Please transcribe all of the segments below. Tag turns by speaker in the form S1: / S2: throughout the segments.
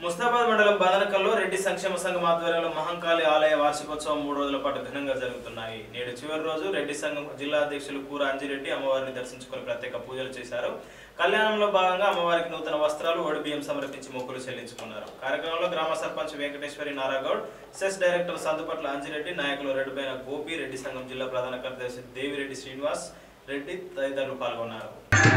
S1: ముస్తాబాద్ మండలం బాదనకల్లో రెడ్డి సంక్షేమ సంఘం ఆధ్వర్యంలో మహంకాళి ఆలయ వార్షికోత్సవం మూడు రోజుల పాటు ఘనంగా జరుగుతున్నాయి నేడు చివరి రోజు రెడ్డి సంఘం జిల్లా అధ్యక్షులు కూర అంజిరెడ్డి అమ్మవారిని దర్శించుకుని ప్రత్యేక పూజలు చేశారు కళ్యాణంలో భాగంగా అమ్మవారికి నూతన వస్త్రాలు ఒడి బియ్యం సమర్పించి మొక్కులు చెల్లించుకున్నారు కార్యక్రమంలో గ్రామ సర్పంచ్ వెంకటేశ్వరి నారాగౌడ్ సెస్ డైరెక్టర్ సందుపట్ల అంజిరెడ్డి నాయకులు రెడ్డిపైన గోపి రెడ్డి సంఘం జిల్లా ప్రధాన కార్యదర్శి దేవిరెడ్డి శ్రీనివాస్ రెడ్డి తదితరులు పాల్గొన్నారు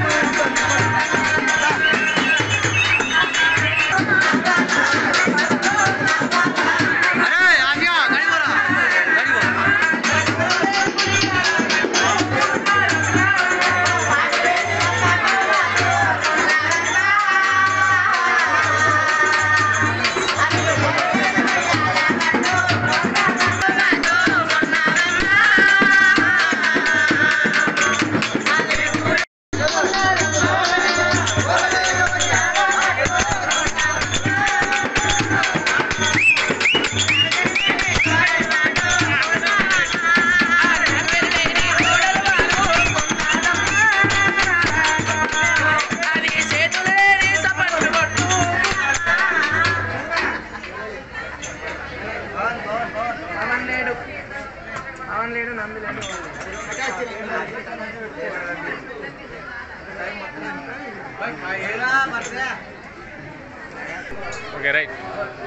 S2: అవన్ లేడు అవన్ లేడు నంది లేడు
S3: ఓకే రైట్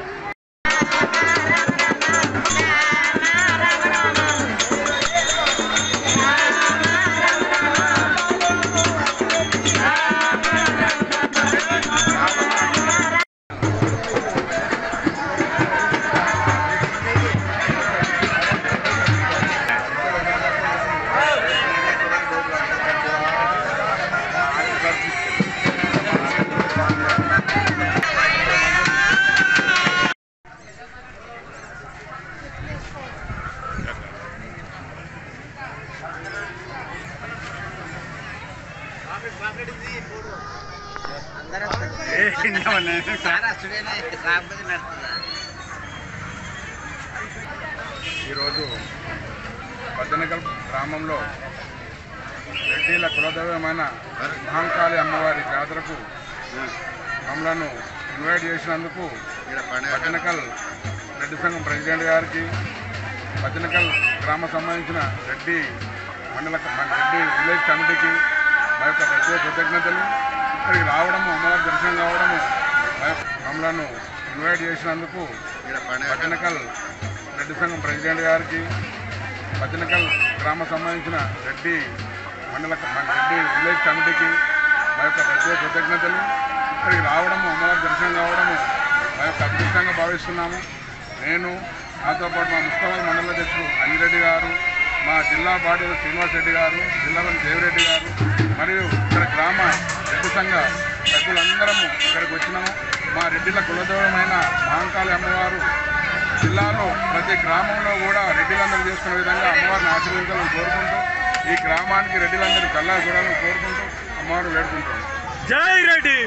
S4: ఈరోజు పద్దనకల్ గ్రామంలో రెడ్డిల కులదైవమైన మహంకాళి అమ్మవారి జాతరకు మమ్మలను ఇన్వైట్ చేసినందుకు పద్దనకల్ రెడ్డి సంఘం ప్రెసిడెంట్ గారికి పద్దనకల్ గ్రామ సంబంధించిన రెడ్డి మండల రెడ్డి విలేజ్ కమిటీకి మా యొక్క ప్రత్యేక కృతజ్ఞతలు ఇక్కడికి రావడము అమ్మవారి దర్శనం కావడము మా యొక్క మమ్మలను ఇన్వైట్ చేసినందుకు పద్దనకల్ రెడ్డి సంఘం ప్రెసిడెంట్ గారికి పద్దనకల్ గ్రామ సంబంధించిన రెడ్డి మండల రెడ్డి విలేజ్ కమిటీకి మా యొక్క ప్రత్యేక కృతజ్ఞతలు ఇక్కడికి రావడము అమ్మవారి దర్శనం కావడము మా యొక్క అదృష్టంగా భావిస్తున్నాము నేను నాతో పాటు మా ముస్తాబాద్ మండల అధ్యక్షుడు అంజిరెడ్డి గారు మా జిల్లా బాడీ శ్రీనివాస్ రెడ్డి గారు జిల్లాలోని దేవిరెడ్డి గారు మరియు ఇక్కడ గ్రామ రెడ్డి సంఘ సభ్యులందరము ఇక్కడికి వచ్చినాము మా రెడ్డిల కులదైవమైన మహంకాళి అమ్మవారు జిల్లాలో ప్రతి గ్రామంలో కూడా రెడ్డిలందరూ చేసుకునే విధంగా అమ్మవారిని ఆశీర్వదించాలని కోరుకుంటూ ఈ గ్రామానికి రెడ్డిలందరూ కల్లా చూడాలని కోరుకుంటూ అమ్మవారు వేడుకుంటాం
S3: జై రెడ్డి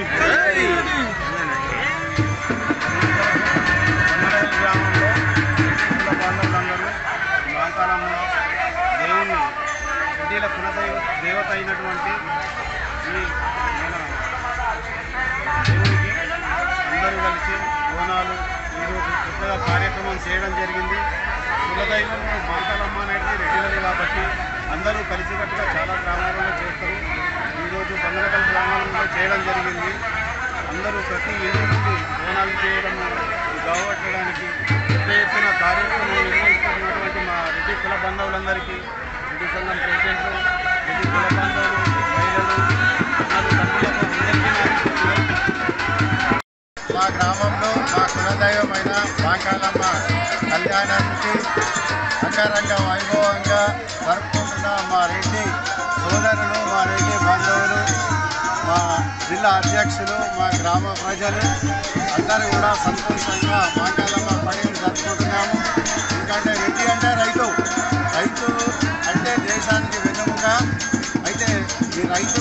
S4: గ్రామంలో కుల బాంధవులందరూ మాతాలమ్మ దేవుని రెడ్డిల కులదైవ దేవత అయినటువంటి ఈ మన దేవునికి అందరూ కలిసి బోనాలు ఈరోజు పెద్దగా కార్యక్రమం చేయడం జరిగింది కులదైవం మాతాలమ్మ అనేది రెడ్డిలది కాబట్టి అందరూ కలిసికట్టుగా చాలా గ్రామాలలో చేస్తారు ఈరోజు బందరకల్ గ్రామాలలో చేయడం జరిగింది అందరూ ప్రతి ఇంటి నుండి బోనాలు చేయడం గౌరవట్టడానికి పెద్ద ఎత్తున కార్యక్రమం నిర్వహిస్తున్నటువంటి మా రెడ్డి కుల బంధువులందరికీ రెడ్డి సంఘం ప్రెసిడెంట్లు రెడ్డి కుల బంధువులు మహిళలు అన్నలు తమ్ములకు అందరికీ నా
S5: మా గ్రామంలో మా కులదైవమైన మాంకాలమ్మ కళ్యాణానికి అంగరంగ వైభవంగా జరుపుకుంటున్న మా రెడ్డి సోదరులు మా రెడ్డి బంధువులు మా జిల్లా అధ్యక్షులు మా గ్రామ ప్రజలు అందరూ కూడా సంతోషంగా మాంకాలమ్మ పండుగ జరుపుకుంటున్నాము ఎందుకంటే రెడ్డి అంటే రైతు రైతు అంటే దేశానికి వెన్నుముక అయితే ఈ రైతు